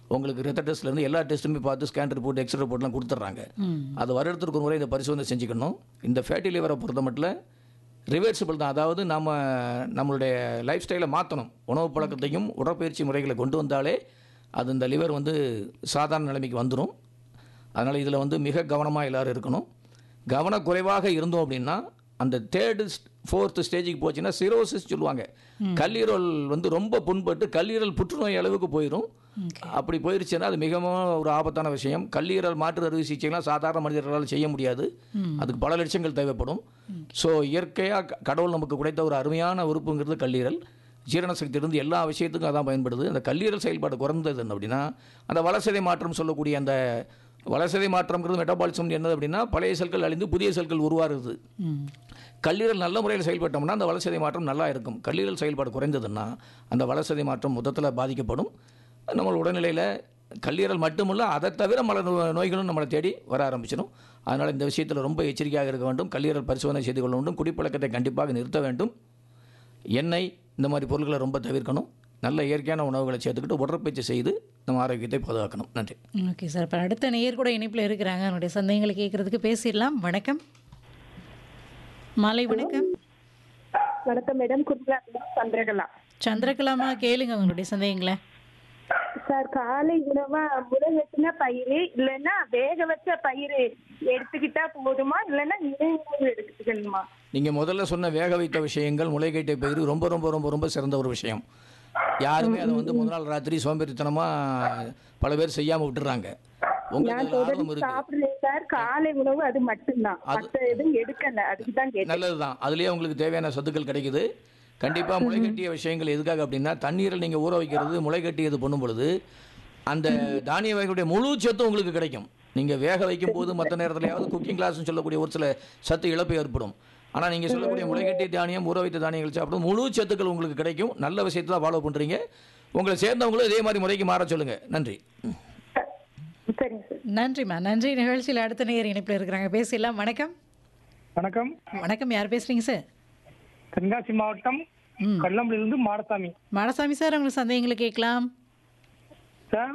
உங்களுக்கு ரத்த டெஸ்ட்லேருந்து எல்லா டெஸ்ட்டுமே பார்த்து ஸ்கேன் ரிப்போர்ட் எக்ஸ்ரே ரிப்போர்ட்லாம் கொடுத்துட்றாங்க அது வருடத்திற்கு ஒரு முறை இந்த பரிசோதனை செஞ்சுக்கணும் இந்த ஃபேட்டி லிவரை பொறுத்த மட்டும் ரிவர்சிபிள் தான் அதாவது நம்ம நம்மளுடைய லைஃப் ஸ்டைலை மாற்றணும் உணவு பழக்கத்தையும் உடற்பயிற்சி முறைகளை கொண்டு வந்தாலே அது இந்த லிவர் வந்து சாதாரண நிலைமைக்கு வந்துடும் அதனால் இதில் வந்து மிக கவனமாக எல்லோரும் இருக்கணும் கவனக்குறைவாக இருந்தோம் அப்படின்னா அந்த தேர்டு ஃபோர்த்து ஸ்டேஜுக்கு போச்சுன்னா சிரோசிஸ் சொல்லுவாங்க கல்லீரல் வந்து ரொம்ப புண்பட்டு கல்லீரல் புற்றுநோய் அளவுக்கு போயிடும் அப்படி போயிருச்சுன்னா அது மிகவும் ஒரு ஆபத்தான விஷயம் கல்லீரல் மாற்று அறுவை சிகிச்சைலாம் சாதாரண மனிதர்களால் செய்ய முடியாது அதுக்கு பல லட்சங்கள் தேவைப்படும் ஸோ இயற்கையாக கடவுள் நமக்கு கிடைத்த ஒரு அருமையான உறுப்புங்கிறது கல்லீரல் ஜீரண சக்தி இருந்து எல்லா விஷயத்துக்கும் அதான் பயன்படுது அந்த கல்லீரல் செயல்பாடு குறைந்தது என்ன அப்படின்னா அந்த வளர்சிதை மாற்றம் சொல்லக்கூடிய அந்த வளர்சிதை மாற்றம்ங்கிறது மெட்டபாலிசம் என்னது அப்படின்னா பழைய செல்கள் அழிந்து புதிய செல்கள் உருவாகுது கல்லீரல் நல்ல முறையில் செயல்பட்டோம்னா அந்த வளர்சிதை மாற்றம் நல்லா இருக்கும் கல்லீரல் செயல்பாடு குறைந்ததுன்னா அந்த வளர்சிதை மாற்றம் மொத்தத்தில் பாதிக்கப்படும் நம்ம உடல்நிலையில் கல்லீரல் மட்டுமல்ல அதை தவிர பல நோ- நோய்களும் நம்மளை தேடி வர ஆரம்பிச்சிடும் அதனால் இந்த விஷயத்தில் ரொம்ப எச்சரிக்கையாக இருக்க வேண்டும் கல்லீரல் பரிசோதனை செய்து கொள்ள வேண்டும் குடிப்பழக்கத்தை கண்டிப்பாக நிறுத்த வேண்டும் எண்ணெய் இந்த மாதிரி பொருட்களை ரொம்ப தவிர்க்கணும் நல்ல இயற்கையான உணவுகளை சேர்த்துக்கிட்டு உடற்பயிற்சி செய்து நம்ம ஆரோக்கியத்தை பாதுகாக்கணும் நன்றி ஓகே சார் இப்போ அடுத்த நேயர் கூட இணைப்பில் இருக்கிறாங்க அவனுடைய சந்தேகங்களை கேட்கறதுக்கு பேசிடலாம் வணக்கம் மாலை வணக்கம் வணக்கம் மேடம் குருலா சந்திரகலா சந்திரகலாமா கேளுங்க உங்களுடைய சந்தேகங்களை சார் காலை உணவா முளை வெட்டின பயிறு இல்லைன்னா வேக வச்ச பயிறு எடுத்துக்கிட்டா போதுமா இல்லைன்னா இணைவு எடுத்துக்கணுமா நீங்கள் முதல்ல சொன்ன வேக வைத்த விஷயங்கள் முளைக்கட்டை பயிர் ரொம்ப ரொம்ப ரொம்ப ரொம்ப சிறந்த ஒரு விஷயம் யாருமே அதை வந்து முதல் நாள் ராத்திரி சோம்பேறித்தனமாக பல பேர் செய்யாமல் விட்டுறாங்க உங்களுக்கு நான் அதுல ஆர்வம் தொடர்ந்து இருக்கு சாப்பிடுறேன் சார் காலை உணவு அது மட்டும்தான் மற்ற எதுவும் எடுக்கல அதுக்கு தான் கேட்டேன் நல்லது தான் அதுலேயே உங்களுக்கு தேவையான சத்துக்கள் கிடைக்குது கண்டிப்பாக முளைகட்டிய விஷயங்கள் எதுக்காக அப்படின்னா தண்ணீரில் நீங்கள் ஊற வைக்கிறது முளைகட்டியது பண்ணும் பொழுது அந்த தானிய வகைகளுடைய முழு சத்தும் உங்களுக்கு கிடைக்கும் நீங்கள் வேக வைக்கும் போது மற்ற நேரத்துலையாவது குக்கிங் கிளாஸ்னு சொல்லக்கூடிய ஒரு சில சத்து இழப்பு ஏற்படும் ஆனால் நீங்கள் சொல்லக்கூடிய முளைகட்டிய தானியம் ஊற வைத்த தானியங்கள் சாப்பிடும் முழு சத்துக்கள் உங்களுக்கு கிடைக்கும் நல்ல விஷயத்தை தான் ஃபாலோ பண்ணுறீங்க உங்களை சேர்ந்தவங்களும் இதே மாதிரி முறைக்கு மாற சொல்லுங்கள் நன்றி சரிங்க சார் நன்றிம்மா நன்றி நிகழ்ச்சியில் அடுத்த நேயர் இணைப்பில் இருக்கிறாங்க பேசிடலாம் வணக்கம் வணக்கம் வணக்கம் யார் பேசுறீங்க சார் தென்காசி மாவட்டம் ம் கள்ளம்பலிலிருந்து மாடசாமி மாடசாமி சார் உங்களுக்கு சந்தேகங்களை கேட்கலாம் சார்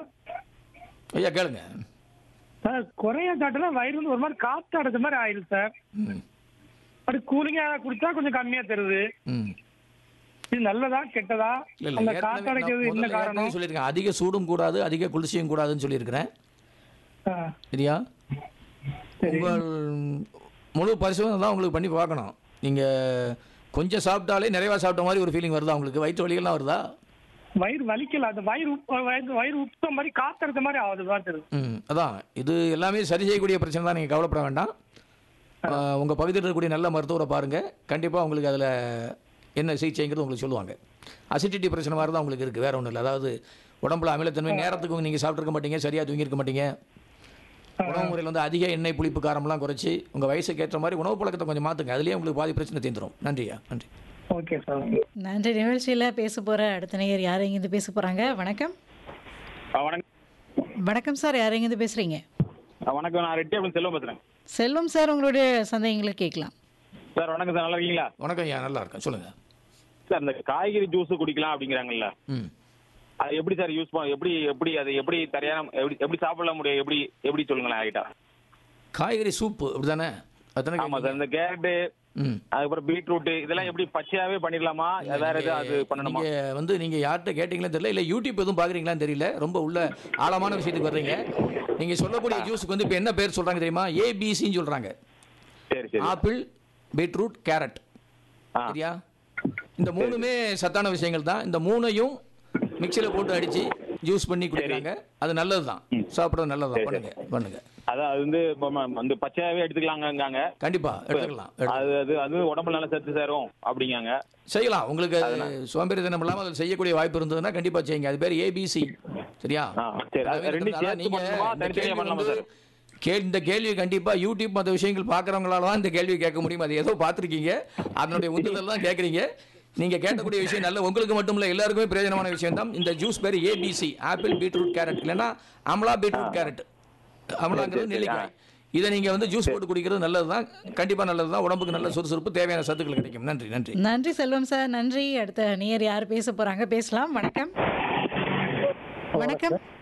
ஐயா கேளுங்க சார் குறைய சாப்பிட்டா வயிறு வந்து ஒரு மாதிரி காற்று அடைச்ச மாதிரி ஆயிடுது சார் ம் அப்படி கூலிங்காக குடிச்சா கொஞ்சம் கம்மியா தருது ம் இது நல்லதா கெட்டதா இல்ல இல்ல அந்த ஏற்கனவே காற்று நான் அடைக்கிறது என்ன முதல்ல காரணம் ஏற்கனவே சொல்லியிருக்கேன் அதிக சூடும் கூடாது அதிக குளிர்ச்சியும் கூடாதுன்னு சொல்லியிருக்கிறேன் ஆ, சரியா உங்கள் முழு பரிசோதனை தான் உங்களுக்கு பண்ணி பார்க்கணும் நீங்கள் கொஞ்சம் சாப்பிட்டாலே நிறைவா சாப்பிட்ட மாதிரி ஒரு ஃபீலிங் வருதா உங்களுக்கு வயிற்று வலிகள்லாம் வருதா வயிறு வலிக்கல அந்த வயிறு உப்பு- வயிறு வயிறு உப்புற மாதிரி காற்று அடைச்ச மாதிரி ஆகுது தான் தெரியுது ம் அதான் இது எல்லாமே சரி செய்யக்கூடிய பிரச்சனை தான் நீங்கள் கவலைப்பட வேண்டாம் உங்கள் பகுதியில் இருக்கக்கூடிய நல்ல மருத்துவரை பாருங்கள் கண்டிப்பாக உங்களுக்கு அதில் என்ன சிகிச்சைங்கிறது உங்களுக்கு சொல்லுவாங்க அசிடிட்டி பிரச்சனை மாதிரி தான் உங்களுக்கு இருக்குது வேற ஒன்றும் இல்லை அதாவது உடம்புல அமிலத்தன்மை நேரத்துக்கு நீங்கள் சாப்பிட்ருக்க மாட்டீங்க சரியாக தூங்கியிருக்க மாட்டீங்க உணவு முறையில் வந்து அதிக எண்ணெய் புளிப்பு காரம்லாம் குறைச்சி உங்கள் வயசுக்கு ஏற்ற மாதிரி உணவு பழக்கத்தை கொஞ்சம் மாற்றுங்க அதுலேயே உங்களுக்கு பாதி பிரச்சனை தீர்ந்துரும் நன்றியா நன்றி ஓகே சார் நன்றி நிகழ்ச்சியில் பேச போகிற அடுத்த நேயர் யார் எங்கேருந்து பேச போகிறாங்க வணக்கம் ஆ, வணக்கம் வணக்கம் சார் யார் எங்கேருந்து பேசுகிறீங்க ஆ, வணக்கம் நான் ரெட்டி அப்படின்னு செல்வம் பேசுறேன் செல்வம் சார் உங்களுடைய சந்தேகங்களை கேட்கலாம் சார் வணக்கம் சார் நல்லா இருக்கீங்களா வணக்கம் ஐயா நல்லா இருக்கேன் சொல்லுங்கள் சார் இந்த காய்கறி ஜூஸ் குடிக்கலாம் அப்படிங்கிறாங்கல்ல ம் அது எப்படி சார் யூஸ் பண்ண எப்படி எப்படி அது எப்படி சரியான எப்படி எப்படி சாப்பிட முடியும் எப்படி எப்படி சொல்லுங்களேன் ஆகிட்டா காய்கறி சூப்பு அப்படிதானே அதானே ஆமா சார் இந்த கேரட்டு ம் அதுக்கப்புறம் பீட்ரூட் இதெல்லாம் எப்படி பச்சையாவே பண்ணிடலாமா வேற எதுவும் அது பண்ணணுமா நீங்க வந்து நீங்க யார்கிட்ட கேட்டீங்களே தெரியல இல்ல யூடியூப் எதுவும் பாக்குறீங்களான்னு தெரியல ரொம்ப உள்ள ஆழமான விஷயத்துக்கு வர்றீங்க நீங்க சொல்லக்கூடிய ஜூஸுக்கு வந்து இப்ப என்ன பேர் சொல்றாங்க தெரியுமா ஏபிசின்னு சொல்றாங்க சரி சரி ஆப்பிள் பீட்ரூட் கேரட் ஆ. சரியா இந்த மூணுமே சத்தான விஷயங்கள் தான் இந்த மூணையும் மிக்சியில் போட்டு அடிச்சு ஜூஸ் பண்ணி குடிக்கிறாங்க அது நல்லது தான் சாப்பிட்றது நல்லது தான் பண்ணுங்க பண்ணுங்க அதான் அது வந்து இப்ப ம- வந்து பச்சையாவே எடுத்துக்கலாங்காங்க கண்டிப்பா எடுத்துக்கலாம் எடுத்துக்கலாம். அது அது அது உடம்புல நல்லா சத்து சேரும் அப்படிங்காங்க செய்யலாம் உங்களுக்கு சோம்பேறித்தனம் இல்லாமல் அதில் செய்யக்கூடிய வாய்ப்பு இருந்ததுன்னா கண்டிப்பா செய்யுங்க அது பேர் ஏபிசி சரியா ஆ, சரி. அது ரெண்டையும் அதான் சேர்த்து நீங்க பண்ணணுமா? இந்த தனித்தனியா கேள்வி பண்ணலாமா வந்து- கே இந்த கேள்வி கண்டிப்பா யூடியூப் மற்ற விஷயங்கள் பார்க்குறவங்களால தான் இந்த கேள்வி கேட்க முடியும் அது ஏதோ பார்த்துருக்கீங்க அதனுடைய உந்துதல் தான் கேட்குறீங்க நீங்க கேட்கக்கூடிய விஷயம் நல்ல உங்களுக்கு மட்டும் இல்ல எல்லாருக்குமே பிரயோஜனமான விஷயம் தான் இந்த ஜூஸ் பேர் ஏபிசி ஆப்பிள் பீட்ரூட் கேரட் இல்லைன்னா அமலா பீட்ரூட் கேரட் அமலாங்கிறது நெல்லிக்காய் இதை நீங்க வந்து ஜூஸ் போட்டு குடிக்கிறது நல்லது தான் கண்டிப்பா நல்லது தான் உடம்புக்கு நல்ல சுறுசுறுப்பு தேவையான சத்துக்கள் கிடைக்கும் நன்றி நன்றி நன்றி செல்வம் சார் நன்றி அடுத்த நேயர் யார் பேச போகிறாங்க பேசலாம் வணக்கம் வணக்கம்